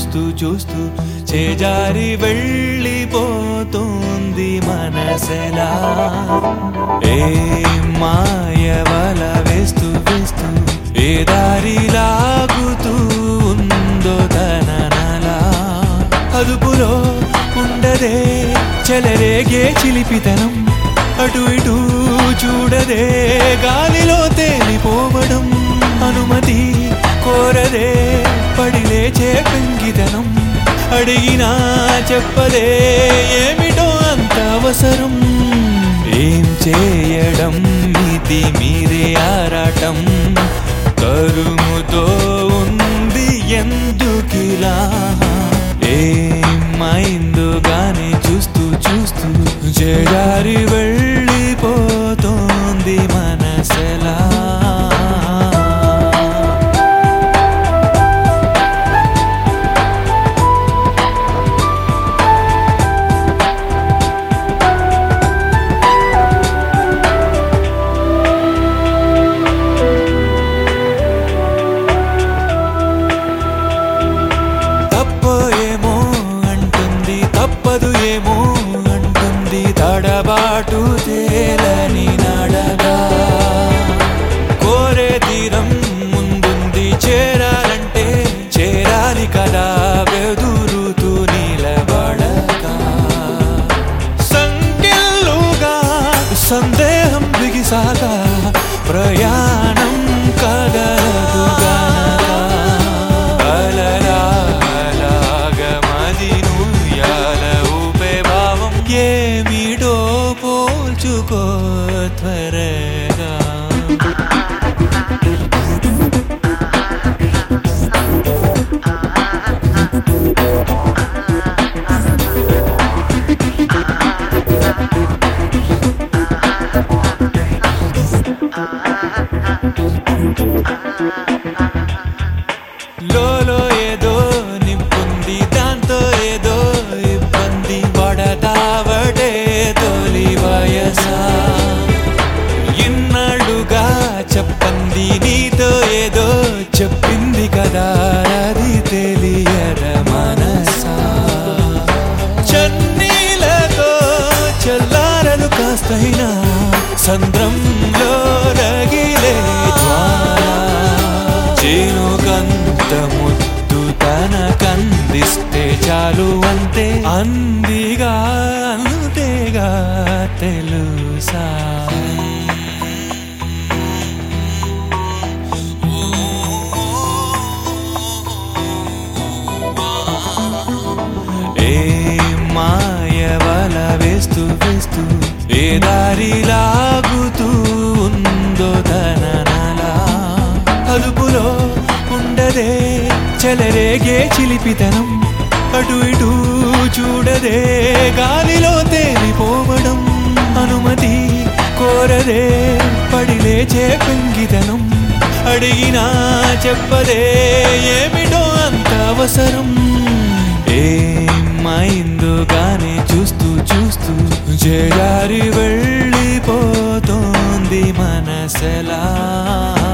చూస్తూ చూస్తూ చేజారి వెళ్ళిపోతుంది మనసెలా ఏ మాయ వల వేస్తూ వేస్తూ ఏ దారి లాగుతూ ఉందో తననలా అదుపులో ఉండదే చెలరేగే చిలిపితనం అటు ఇటు చూడదే గాలిలో తేలిపోవడం అనుమతి కోరదే పడి లేచే పెంగితనం అడిగినా చెప్పదే ఏమిటో అంత అవసరం ఏం చేయడం ఇది మీరే ఆరాటం కరుముతో ఉంది ఎందుకిలా ఏమైందో గాని చూస్తూ చూస్తూ చేజారి వెళ్ళిపోతోంది మనసెలా తప్పో ఏమో అంటుంది తప్పదు ఏమో అంటుంది తడబాటు తేలని నడగా కోరే తీరం ముందుంది చేరాలంటే చేరాలి కదా వెదురుతూ నిలబడగా సంఖ్యలుగా సందేహం బిగిసాగా ప్రయాణం కదలదు ఊపే భావం ఏమిటో పోల్చుకో త్వరగా లోలో ఏదో నింపుంది దాంతో ఏదో ఇబ్బంది పడతావడే తొలి వయసా ఇన్నాళ్ళుగా చెప్పంది నీతో ఏదో చెప్పింది కదా అది తెలియద మనసా చన్నీలతో చల్లారలు కాస్తైనా సంద్రంలో రగిలే జ్వాల చేనుకంత ముద్దు తన కందిస్తే చాలు అంతే అందిగా అంతేగా తెలుసా ఏ మాయ వల వేస్తూ వేస్తూ ఏ దారి లాగుతూ ఉందో తననలా అదుపులో ఉండదే చెలరేగే చిలిపితనం అటు ఇటు చూడదే గాలిలో తేలిపోవడం అనుమతి కోరదే పడి లేచే పెంగితనం అడిగినా చెప్పదే ఏమిటో అంత అవసరం ఏమైందో గాని చూస్తూ చూస్తూ చేజారి వెళ్ళిపోతోంది మనసెలా